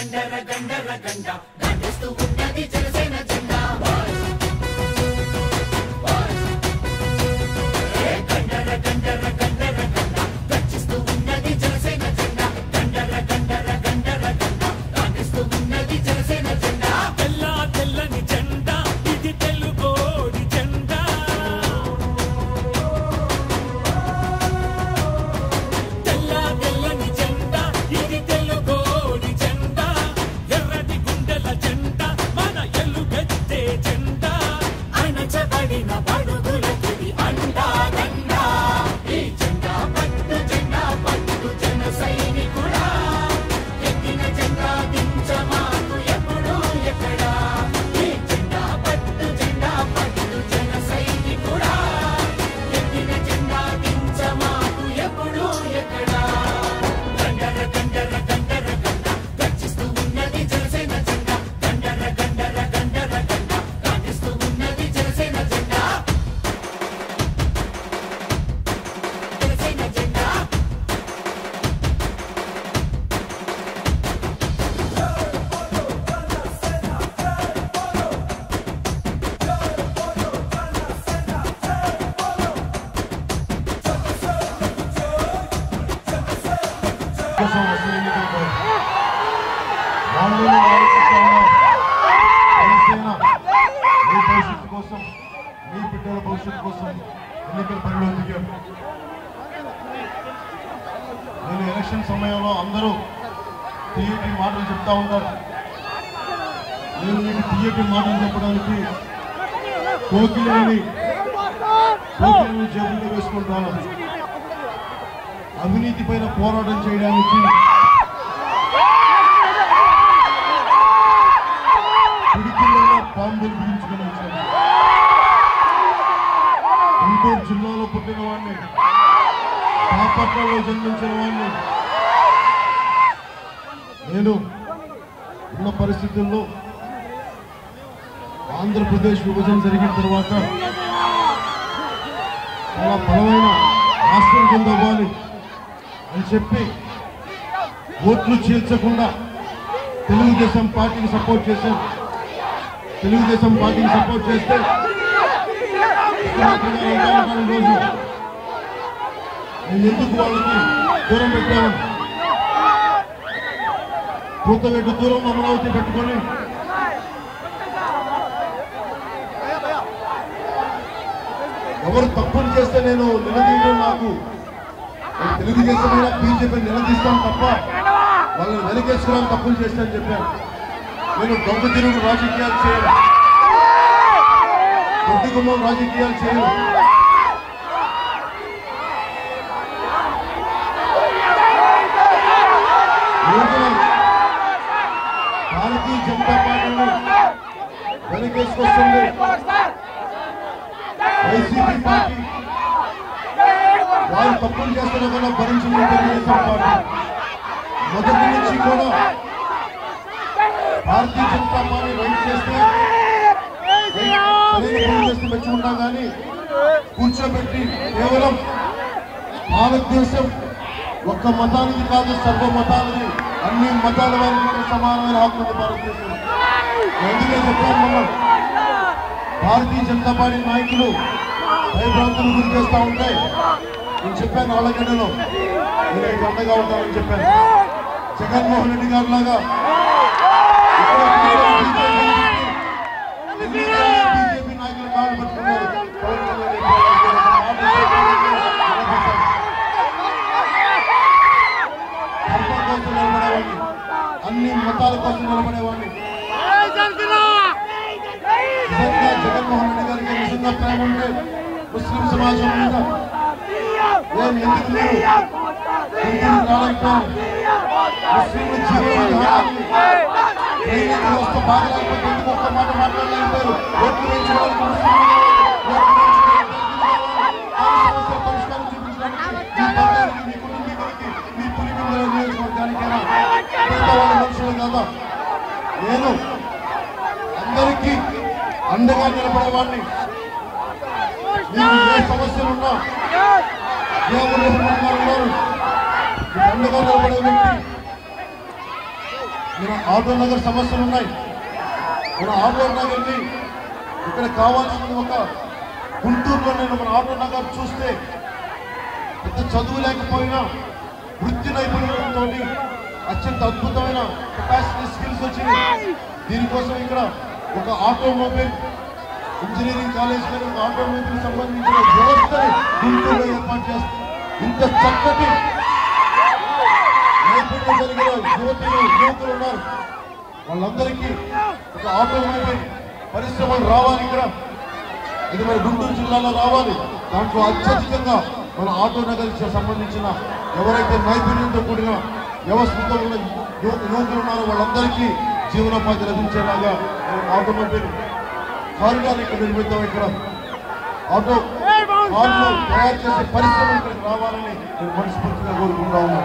గండర గండర గండ గండిస్తూ ఉన్నది జనసేన జెండా బాయ్స్ బాయ్స్ ఏ గండర గండర గండర గండ గర్జిస్తూ ఉన్నది జనసేన జెండా గండర గండర గండర గండ గండిస్తూ ఉన్నది జనసేన జెండా తెల్ల తెల్లని జెండా ఇది తెలుగోడి జెండా తెల్ల తెల్లని జెండా ఇది తెలుగోడి జెండా ఎర్రటి గుండెల జెండా మన ఎలుగెత్తే జెండా అణచబడిన బడుగులకిది అండా దండా ఈ జెండా పట్టు జెండా పట్టు జన సైనికుడా ఎత్తిన జెండా దించమాకు ఎప్పుడు ఎక్కడా ఈ జెండా పట్టు జెండా పట్టు జన సైనికుడా ఎత్తిన జెండా దించమాకు ఎప్పుడు ఎక్కడా గండర గండర గండర గండ గర్జిస్తూ ఉన్నది జనసేన జెండా గండర గండర గండర గండ గాండిస్తూ ఉన్నది జనసేన జెండా జనసేన జెండా కోసం వసూలు రానున్న ఆలోచిస్తాను జనసేన మీ భవిష్యత్తు కోసం మీ బిడ్డల భవిష్యత్తు కోసం ఎన్నికల పనిలో దిగాం నేను ఎలక్షన్ సమయంలో అందరూ తీయటి మాటలు చెప్తా ఉన్నారు నేను మీకు తీయటి మాటలు చెప్పడానికి కోకిలని కోకిలని జేబుల్లో వేసుకుంటాను అవినీతి పైన పోరాటం చేయడానికి పిడికిళ్ళలో పాంబులు బిగించుకుని వచ్చాను గుంటూరు జిల్లాలో పుట్టిన వాడిని బాపట్లలో జన్మించిన వాడిని నేను ఉన్న పరిస్థితుల్లో ఆంధ్రప్రదేశ్ విభజన జరిగిన తర్వాత చాలా బలమైన రాష్ట్రం కింద ఇవ్వాలి అని చెప్పి ఓట్లు చీల్చకుండా తెలుగుదేశం పార్టీకి సపోర్ట్ చేశాను తెలుగుదేశం పార్టీకి సపోర్ట్ చేస్తే ముఖ్యమంత్రి గారు ఉంటామన్న రోజు నేను ఎందుకు వాళ్ళకి దూరం పెట్టాను పూతవేటు దూరం అమరావతి పెట్టుకొని ఎవరు తప్పులు చేస్తే నేను నిలదీయడం నాకు నేను తెలుగుదేశమైనా బీజేపీ నిలదీస్తాను తప్ప వాళ్ళని వెనకేసుకోవడం తప్పులు చేస్తానని చెప్పాను నేను దొంగ తిరుగు రాజకీయాలు చేయను దొడ్డి గుమ్మం రాజకీయాలు చేయను రోజున భారతీయ జనతా పార్టీని వెనకేసుకొస్తుంది వైసీపీ పార్టీ వారు తప్పులు చేస్తున్నా కూడా భరించింది తెలుగుదేశం పార్టీ మొదటి నుంచి కూడా భారతీయ జనతా పార్టీ రైట్ చేస్తే సరైన పనులు చేస్తే మెచ్చుకున్నా కానీ కూర్చోబెట్టి కేవలం భారతదేశం ఒక్క మతానికి కాదు సర్వ మతాలది అన్ని మతాల వారికి కూడా సమానమైన హక్కు ఉంది భారతదేశం ఎందుకే చెప్పాను మనం భారతీయ జనతా పార్టీ నాయకులు భయభ్రాంతులు గురి చేస్తా ఉంటే నేను చెప్పాను ఆళ్ళగడ్డలో నేను మీకు అండగా ఉంటానని చెప్పాను జగన్మోహన్ రెడ్డి గారు లాగా బీజేపీ నాయకులు కాళ్ళు పట్టుకున్నారు పవన్ కళ్యాణ్ ధర్మం కోసం నిలబడేవాడిని అన్ని మతాల కోసం నిలబడేవాడిని నిజంగా జగన్మోహన్ రెడ్డి గారికి నిజంగా ప్రేమ ఉంటే ముస్లిం సమాజం మీద నేను ఎందుకు మీరు ఎందుకు రాలేకపోయాను ముస్లింల జీవనాధారాన్ని ట్రైనింగ్ వ్యవస్థ బాగా లేకపోతే ఎందుకు ఒక్క మాట మాట్లాడలేకపోయారు ఓట్లు వేయించిన వాళ్ళకి ముస్లింలు ఓట్లు వేయించిన వాళ్ళకి హిందువులు కావాలి. ఆ సమస్య పరిష్కారం చూపించడానికి మీ బంగారికి, మీ కుటుంబీకులకి, మీ పులివెందుల నియోజకవర్గానికైనా పేదవాళ్ళ మనుషులు కాదా నేను అందరికీ అండగా నిలబడేవాడిని మీకు ఏ సమస్యలున్నా ఏ ఊళ్ళో ఉన్నారు మీకు అండగా నిలబడే వ్యక్తి మన ఆటో నగర్ సమస్యలు ఉన్నాయి మన ఆటో నగర్ని ఇక్కడ కావాల్సింది ఒక గుంటూరులో నేను మన ఆటో నగర్ చూస్తే పెద్ద చదువు లేకపోయినా వృత్తి నైపుణ్యంతో అత్యంత అద్భుతమైన కెపాసిటీ స్కిల్స్ వచ్చినాయి దీనికోసం ఇక్కడ ఒక ఆటోమొబైల్ ఇంజనీరింగ్ కాలేజ్ కానీ ఒక ఆటోమొబైల్ సంబంధించిన వ్యవస్థని గుంటూరులో ఏర్పాటు చేస్తారు ఇంత చక్కటి నైపుణ్యం కలిగిన యువతులు యువకులు ఉన్నారు వాళ్ళందరికీ ఒక ఆటోమొబైల్ పరిశ్రమలు రావాలి ఇక్కడ ఇది మన గుంటూరు జిల్లాలో రావాలి దాంట్లో అత్యధికంగా మన ఆటో నగర్కి సంబంధించిన ఎవరైతే నైపుణ్యంతో కూడిన వ్యవస్థతో ఉన్న యు- యువకులు ఉన్నారో వాళ్ళందరికీ జీవనోపాధి లభించేలాగా మనం ఆటోమొబైల్ కారిడార్ ఇక్కడ నిర్మిద్దాం ఇక్కడ ఆటో కార్లు తయారు చేసే పరిశ్రమ ఇక్కడికి రావాలని నేను మనస్ఫూర్తిగా కోరుకుంటా ఉన్నాను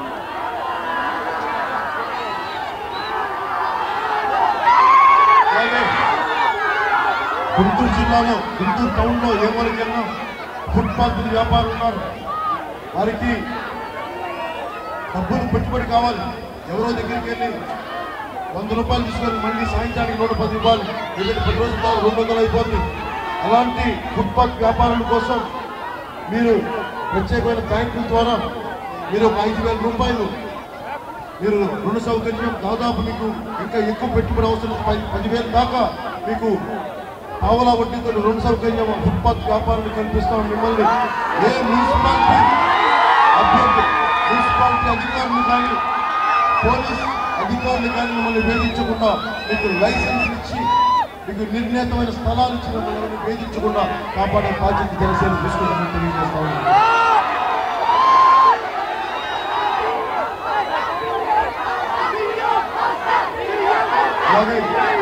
అలాగే గుంటూరు జిల్లాలో గుంటూరు టౌన్లో ఏ మూలకెళ్ళినా ఫుట్పాత్ వ్యాపారులు ఉన్నారు వారికి డబ్బులు పెట్టుబడి కావాలి ఎవరో దగ్గరికి వెళ్ళి వంద రూపాయలు తీసుకొని మళ్ళీ సాయంత్రానికి నూట పది రూపాయలు ఎందుకంటే పది రోజుల తర్వాత రెండు వందలు అయిపోతుంది అలాంటి ఫుట్పాత్ వ్యాపారుల కోసం మీరు ప్రత్యేకమైన బ్యాంకుల ద్వారా మీరు ఒక ఐదు వేల రూపాయలు మీరు రుణ సౌకర్యం దాదాపు మీకు ఇంకా ఎక్కువ పెట్టుబడి అవసరం పది పదివేల దాకా మీకు పావలా వడ్డీతో రుణ సౌకర్యం ఫుట్పాత్ వ్యాపారాన్ని కల్పిస్తాం మిమ్మల్ని ఏ మున్సిపాలిటీ అభ్యర్థి మున్సిపాలిటీ అధికారులు కానీ పోలీస్ అధికారులు కానీ మిమ్మల్ని వేధించకుండా మీకు లైసెన్స్ ఇచ్చి మీకు నిర్ణీతమైన స్థలాలు ఇచ్చిన మిమ్మల్ని వేధించకుండా కాపాడే బాధ్యత జనసేన తీసుకుంటామని తెలియజేస్తా ఉన్నాను అలాగే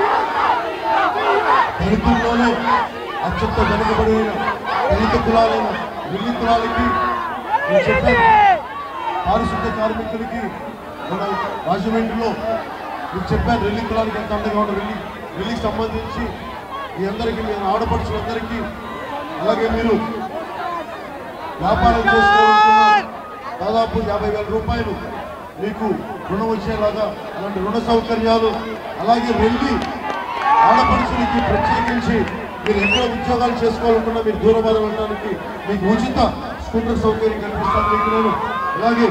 దళితుల్లోనే అత్యంత వెనుకబడిన దళిత కులాలైన వెల్లి కులాలకి నేను చెప్పాను పారిశుద్ధ కార్మికులకి మన రాజమండ్రిలో మీకు చెప్పాను రెల్లి కులానికి ఎంత అండగా ఉన్న రెల్లి రెల్లికి సంబంధించి మీ అందరికీ నేను ఆడపడుచులందరికీ అలాగే మీరు వ్యాపారం చేసుకోవాలనుకున్న దాదాపు యాభై వేల రూపాయలు మీకు రుణం వచ్చేలాగా అలాంటి రుణ సౌకర్యాలు అలాగే వెళ్ళి ఆడపడుచులకి ప్రత్యేకించి మీరు ఎక్కడ ఉద్యోగాలు చేసుకోవాలనుకున్నా మీరు దూరబారం వెళ్ళడానికి మీకు ఉచిత స్కూటర్ సౌకర్యం కల్పిస్తాను మీకు నేను అలాగే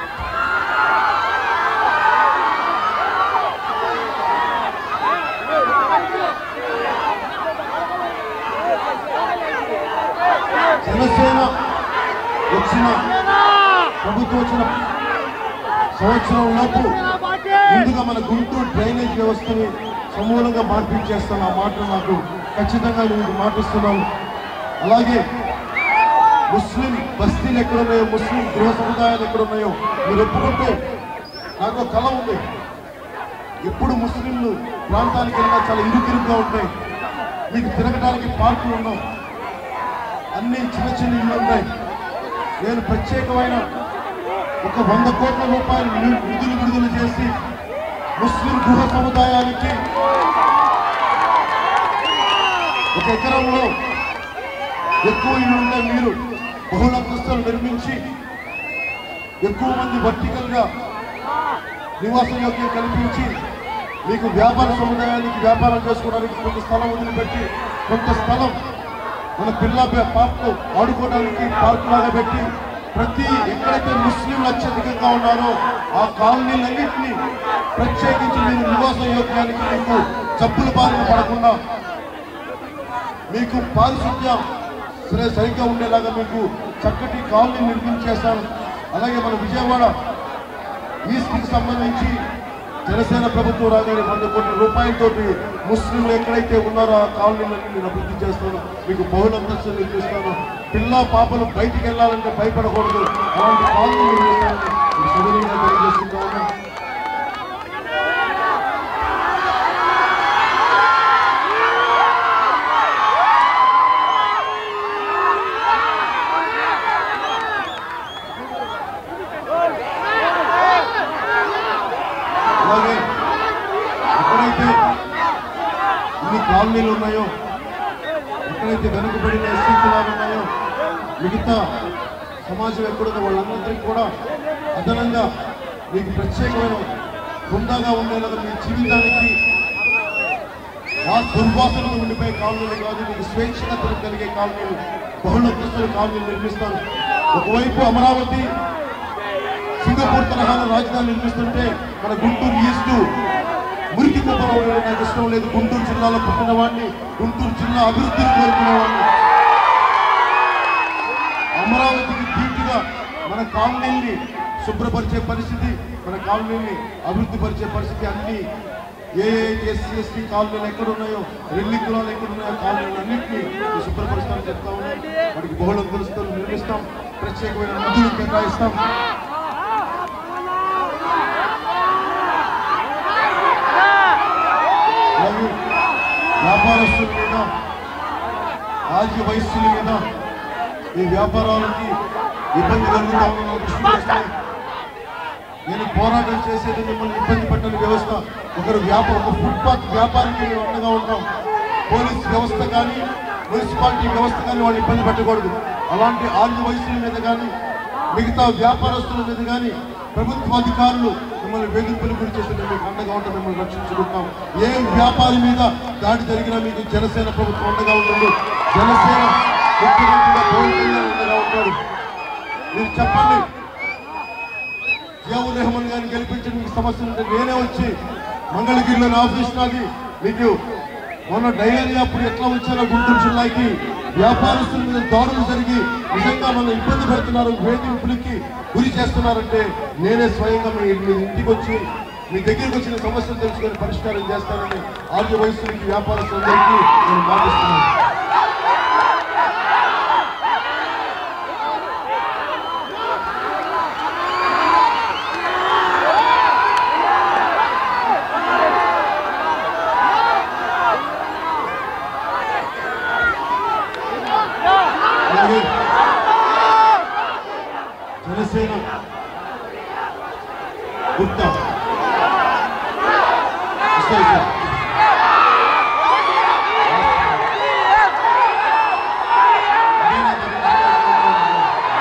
జనసేన వచ్చిన ప్రభుత్వం వచ్చిన సంవత్సరం లోపు ముందుగా మన గుంటూరు డ్రైనేజ్ వ్యవస్థని సమూలంగా మార్పించేస్తాను ఆ మాట నాకు ఖచ్చితంగా నేను మీకు మాటిస్తున్నాను అలాగే ముస్లిం బస్తీలు ఎక్కడున్నాయో ముస్లిం గృహ సముదాయాలు ఎక్కడున్నాయో మీరు ఒప్పుకుంటే నాకు ఒక కళ ఉంది ఎప్పుడు ముస్లింలు ప్రాంతానికి వెళ్ళినా చాలా ఇరుకిరుగ్గా ఉంటాయి మీకు తిరగడానికి పార్కులు ఉండవు అన్ని చిన్న చిన్న ఇళ్ళు ఉన్నాయి నేను ప్రత్యేకమైన ఒక వంద కోట్ల రూపాయలు ని- నిధులు విడుదల చేసి ముస్లిం గృహ సముదాయానికి ఒక ఎకరంలో ఎక్కువ ఇల్లు ఉంటే మీరు బహుళంతస్తులు నిర్మించి ఎక్కువ మంది వర్టికల్ గా నివాస యోగ్యం కల్పించి మీకు వ్యాపార సముదాయానికి వ్యాపారం చేసుకోవడానికి కొంత స్థలం వదిలిపెట్టి కొంత స్థలం మన పిల్ల పే- పాపకు ఆడుకోవడానికి పార్క్ లాగా పెట్టి ప్రతి ఎక్కడైతే ముస్లింలు అత్యధికంగా ఉన్నారో ఆ కాలనీలన్నింటినీ ప్రత్యేకించి మీరు నివాస యోగ్యానికి మీకు జబ్బుల బారిన పడకుండా మీకు పారిశుద్ధ్యం సరే సరిగ్గా ఉండేలాగా మీకు చక్కటి కాలనీ నిర్మించేస్తాను అలాగే మన విజయవాడ ఈస్ట్కి సంబంధించి జనసేన ప్రభుత్వం రాగానే వంద కోట్ల రూపాయలతోటి ముస్లింలు ఎక్కడైతే ఉన్నారో ఆ కాలనీలన్నీ నేను అభివృద్ధి చేస్తాను మీకు బహుళంతస్తులు నిర్మిస్తాను పిల్ల పాపలు బయటికి వెళ్ళాలంటే భయపడకూడదు అలాంటి కాలనీలు నిర్మిస్తానని మీకు సవినయంగా తెలియజేస్తున్నాను అలాగే ఎక్కడైతే ఇన్ని కాలనీలు ఉన్నాయో ఎక్కడైతే వెనుకబడిన ఎస్సీ కులాలు ఉన్నాయో మిగతా సమాజం ఎక్కడుందో వాళ్ళందరికీ కూడా అదనంగా మీకు ప్రత్యేకమైన హుందాగా ఉండేలాగా మీ జీవితానికి ఆ దుర్వాసనలు ఉండిపోయే కాలనీలు కాదు మీకు స్వేచ్ఛగా కలిగే కాలనీలు బహుళ కాలనీలు నిర్మిస్తాను ఒకవైపు అమరావతి సింగపూర్ తరహాలో రాజధాని నిర్మిస్తుంటే మన గుంటూరు ఈస్ట్ మురికి కుప్పలో ఉండడం నాకు ఇష్టం లేదు గుంటూరు జిల్లాలో పుట్టిన వాడిని గుంటూరు జిల్లా అభివృద్ధిని కోరుకునేవాడిని అమరావతికి ధీటుగా మన కాలనీని శుభ్రపరిచే పరిస్థితి మన కాలనీని అభివృద్ధి పరిచే పరిస్థితి అన్ని ఏ ఏ ఎస్సీ ఎస్టీ కాలనీలు ఎక్కడ ఉన్నాయో రెల్లి కులాలు ఎక్కడ ఉన్నాయో కాలనీలు అన్నింటినీ శుభ్రపరుస్తామని చెప్తా ఉన్నాం వాటికి బహుళ దురస్తులు నిర్మిస్తాం ప్రత్యేకమైన నిధులు కేటాయిస్తాం మరియు వ్యాపారస్తుల మీద ఆర్థిక వయస్సుల మీద ఈ వ్యాపారాలకి ఇబ్బంది కలుగుతా ఉన్న దృష్టి చేస్తే నేను పోరాటం చేసేది మిమ్మల్ని ఇబ్బంది పెట్టని వ్యవస్థ ఒకరు వ్యాప ఒక ఫుట్పాత్ వ్యాపారికి మేము అండగా ఉంటాం పోలీస్ వ్యవస్థ కానీ మున్సిపాలిటీ వ్యవస్థ కానీ వాళ్ళు ఇబ్బంది పెట్టకూడదు అలాంటి ఆర్థిక వయసుల మీద కానీ మిగతా వ్యాపారస్తుల మీద కానీ ప్రభుత్వ అధికారులు మిమ్మల్ని వేధింపులు గురి చేసి మేము మీకు అండగా ఉంటాం మిమ్మల్ని రక్షించుకుంటాం ఏ వ్యాపారి మీద దాడి జరిగినా మీకు జనసేన ప్రభుత్వం అండగా ఉంటుంది జనసేన ముఖ్యమంత్రిగా పవన్ కళ్యాణ్ అండగా ఉంటాడు మీరు చెప్పండి జియావుర్ రెహమాన్ గారిని గెలిపించిన మీకు సమస్యలు ఉంటే నేనే వచ్చి మంగళగిరిలో నా ఆఫీస్ నాది మీకు మొన్న డైరీ అప్పుడు ఎట్లా వచ్చారో గుంటూరు జిల్లాకి వ్యాపారస్తుల మీద దాడులు జరిగి నిజంగా మనం ఇబ్బంది పెడుతున్నారు వేధింపులకి గురి చేస్తున్నారంటే నేనే స్వయంగా మీ మీ ఇంటికి వచ్చి మీ దగ్గరికి వచ్చిన సమస్యలు తెలుసుకొని పరిష్కారం చేస్తానని ఆర్య వయసులకి వ్యాపారస్తులందరికీ నేను మాటిస్తున్నాను అలాగే జనసేన గుర్త వస్తాయి సార్. అదేనా మరి?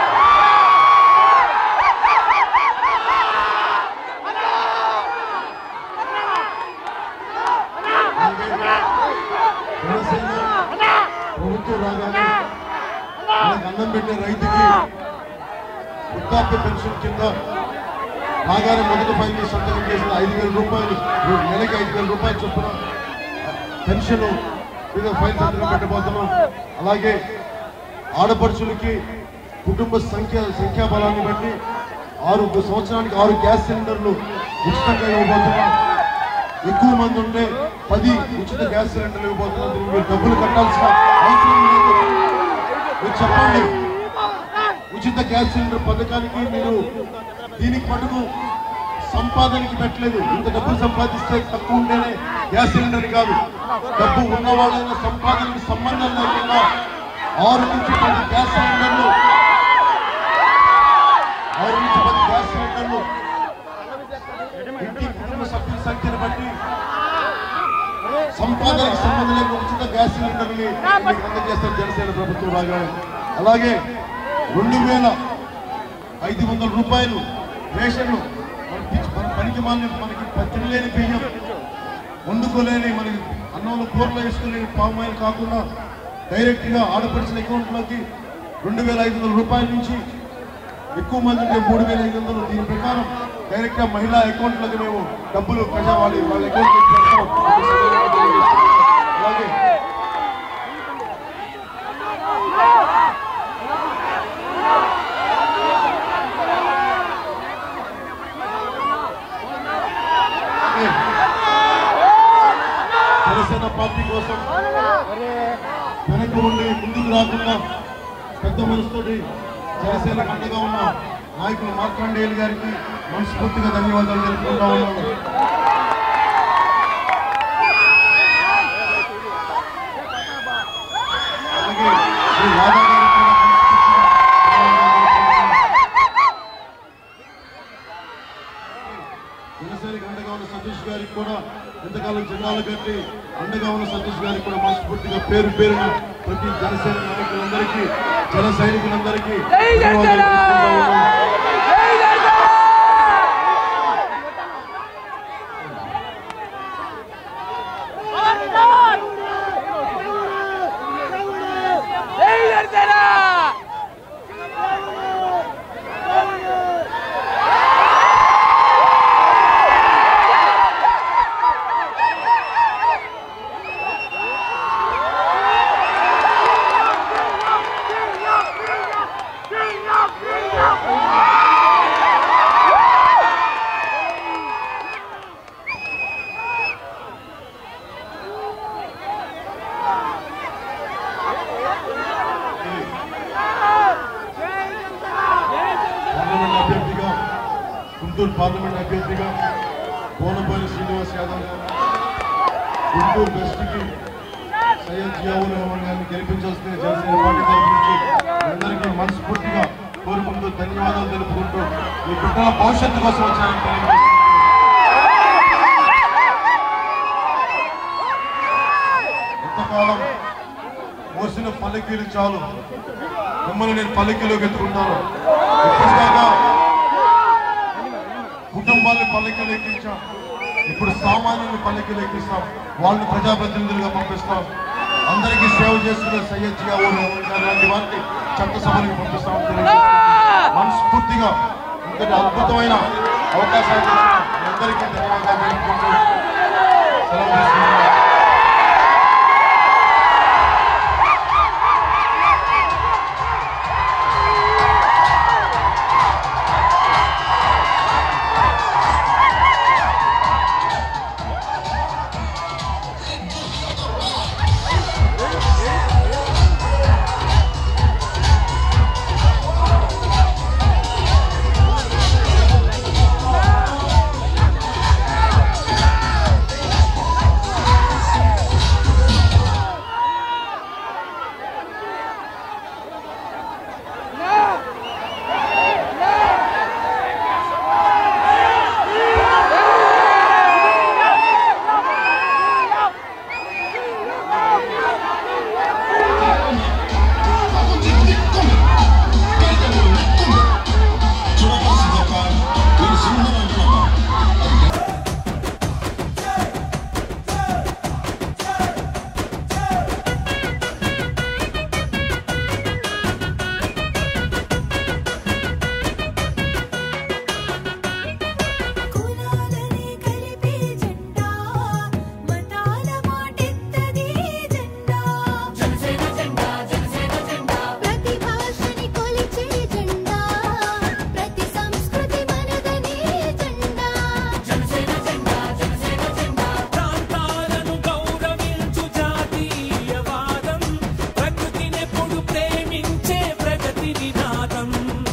జనసేన ప్రభుత్వం రాగానే మనకు అన్నం పెట్టే రైతుకి వృద్ధాప్య పెన్షన్ కింద నాగారి మొదటి ఫైల్ మీద సంతకం చేసిన ఐదు వేల రూపాయలు నెలకి ఐదు వేల రూపాయలు చొప్పున పెన్షన్ మీద ఫైల్ సంతకం పెట్టబోతున్నాం అలాగే ఆడపడుచులకి కుటుంబ సంఖ్య సంఖ్యాబలాన్ని బట్టి ఆరు సంవత్సరానికి ఆరు గ్యాస్ సిలిండర్లు ఉచితంగా ఇవ్వబోతున్నాం ఎక్కువ మంది ఉంటే పది ఉచిత గ్యాస్ సిలిండర్లు ఇవ్వబోతున్నాం దీనికి మీరు డబ్బులు కట్టాల్సిన అవసరం లేదు మీరు చెప్పండి ఉచిత గ్యాస్ సిలిండర్ పథకానికి మీరు దీనికి మటుకు సంపాదనకి పెట్టలేదు ఇంత డబ్బులు సంపాదిస్తే తక్కువ ఉంటేనే గ్యాస్ సిలిండర్ కాదు డబ్బు ఉన్న వాళ్ళైనా సంపాదనకి సంబంధం లేకుండా ఆరు నుంచి పది గ్యాస్ సిలిండర్లు ఆరు నుంచి పది గ్యాస్ సిలిండర్లు ఇంటి కుటుంబ సభ్యుల సంఖ్యను బట్టి సంపాదనకు సంబంధం లేని ఉచిత గ్యాస్ సిలిండర్ని మీకు అందజేస్తారు జనసేన ప్రభుత్వం రాగానే అలాగే రెండు వేల ఐదు వందల రూపాయలు రేషన్ మన పిచ్చి- మన పనికి మాలిన మనకి తినలేని బియ్యం వండుకోలేని మనకి అన్నంలో కూరలో వేసుకోలేని పామాయిల్ కాకుండా డైరెక్ట్గా ఆడపడిచిన అకౌంట్లోకి రెండు వేల ఐదు వందల రూపాయల నుంచి ఎక్కువ మంది ఉంటే మూడు వేల ఐదు వందలు దీని ప్రకారం డైరెక్ట్ గా మహిళా అకౌంట్ లోకి మేము డబ్బులు ప్రజా వాళ్ళ వాళ్ళ అకౌంట్ అలాగే అలాగే జనసేన పార్టీ కోసం వెనక ఉండి ముందుకు రాకుండా పెద్ద మనసుతోటి జనసేన అండగా ఉన్న నాయకులు మార్కండేయులు గారికి మనస్ఫూర్తిగా ధన్యవాదాలు తెలుపుకుంటా ఉన్నాను అలాగే శ్రీ రాధా గారికి కూడా మనస్ఫూర్తిగా ధన్యవాదాలు తెలుపుకుంటున్నాను. జనసేనకి అండగా ఉన్న సతీష్ గారికి కూడా ఎంతకాలం జిల్లాలు కట్టి అండగా ఉన్న సతీష్ గారికి కూడా మనస్ఫూర్తిగా పేరు పేరున ప్రతి జనసేన నాయకులందరికీ జన సైనికులందరికీ ధన్యవాదాలు తెలుపుకుంటా ఉన్నాను. గుంటూరు పార్లమెంట్ అభ్యర్థిగా కోనపల్లి శ్రీనివాస్ యాదవ్ గారు గుంటూరు వెస్ట్కి సయ్యద్ జియావుల్ రహమాన్ గారిని గెలిపించాల్సిన జనసేన పార్టీ తరఫు నుంచి మీ అందరికీ మనస్ఫూర్తిగా కోరుకుంటూ ధన్యవాదాలు తెలుపుకుంటూ మీ బిడ్డల భవిష్యత్తు కోసం వచ్చారని తెలియజేస్తున్నాను ఎంతకాలం మోసిన పల్లకీలు చాలు మిమ్మల్ని నేను పల్లకీలోకి ఎత్తుకుంటాను ఇప్పటిదాకా కుటుంబాన్ని పల్లకీలు ఎక్కించాం ఇప్పుడు సామాన్యుని పల్లకీలు ఎక్కిస్తాం వాళ్ళని ప్రజాప్రతినిధులుగా పంపిస్తాం అందరికీ సేవ చేస్తున్న సయ్యద్ జియావుల్ రెహమాన్ గారు లాంటి వారిని చట్టసభలకు పంపిస్తామని తెలియజేస్తున్నాం మనస్ఫూర్తిగా ఇంతటి అద్భుతమైన అవకాశాలు ఇచ్చిన మీ అందరికీ ధన్యవాదాలు తెలుపుకుంటూ సెలవు తీసుకుంటున్నాను కులాలని కలిపే జెండా మతాల మాటెత్తది జెండా జనసేన జెండా జనసేన జెండా ప్రతి భాషని కొలిచే జెండా ప్రతి సంస్కృతి మనదనే జెండా జనసేన జెండా జనసేన జెండా ప్రాంతాలను గౌరవించు జాతీయవాదం ప్రకృతినెప్పుడు ప్రేమించే ప్రగతి నినాదం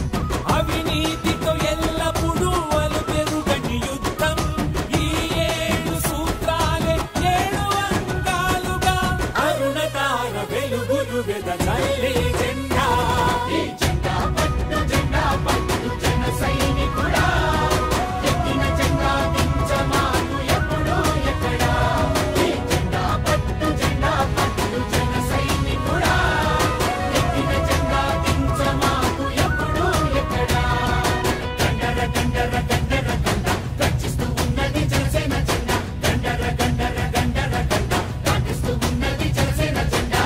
అవినీతితో ఎల్లప్పుడూ అలుపెరుగని యుద్ధం ఈ ఏడు సూత్రాలే ఏడు అంగాలుగా అరుణతార వెలుగులు వెదజల్లే జెండా ఈ జెండా పట్టు జెండా పట్టు జన సైనికుడా ఎక్కిన జెండా దించమాను ఎప్పుడు ఎక్కడా ఈ జెండా పట్టు జెండా పట్టు జన సైనికుడా ఎక్కిన జెండా దించమాను ఎప్పుడు ఎక్కడా గండర గండర గండర గండ గర్జిస్తూ ఉన్నది జనసేన జెండా గండర గండర గండర గండ గాంధిస్తూ ఉన్నది జనసేన జెండా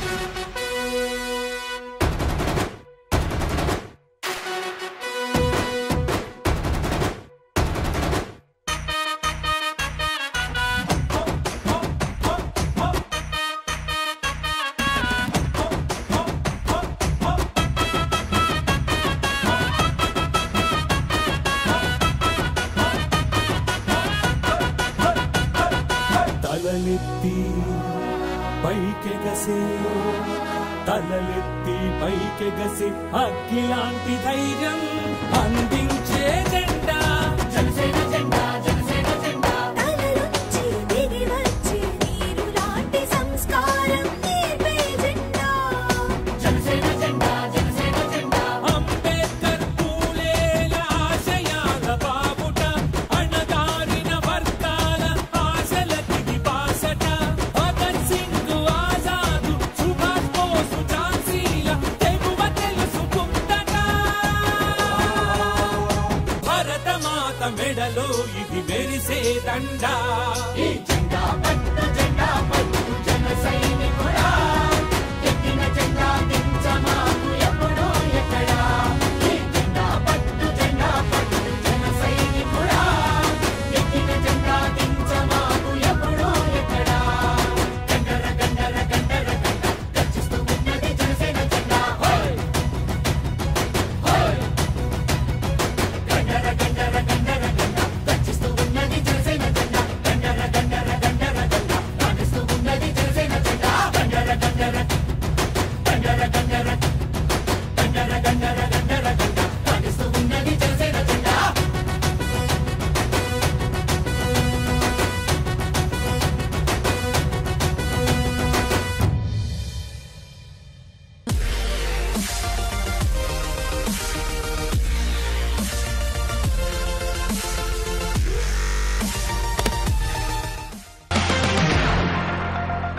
తలలెత్తి పైకెగసే తలలెత్తి పైకెగసే అగ్గిలాంటి ధైర్యం అందించే జెండా జనసేన జెండా జనసేన జెండా తలలుంచి దిగి వచ్చే నీరు లాంటి సంస్కారం నేర్పే జెండా జనసేన జెండా జనసేన జెండా అంబేద్కర్ పూలేల ఆశయాల బాబుట అణగారిన వర్గాల ఆశల తిగి బాసట భగత్ సింగ్ ఆజాదు సుభాష్ బోసు ఝాన్సీల తెగువ తెలుసుకుందట భరత మాత మెడలో ఇది మెరిసే దండ ఈ జెండా పట్టు జెండా పట్టు జన సైనికుడా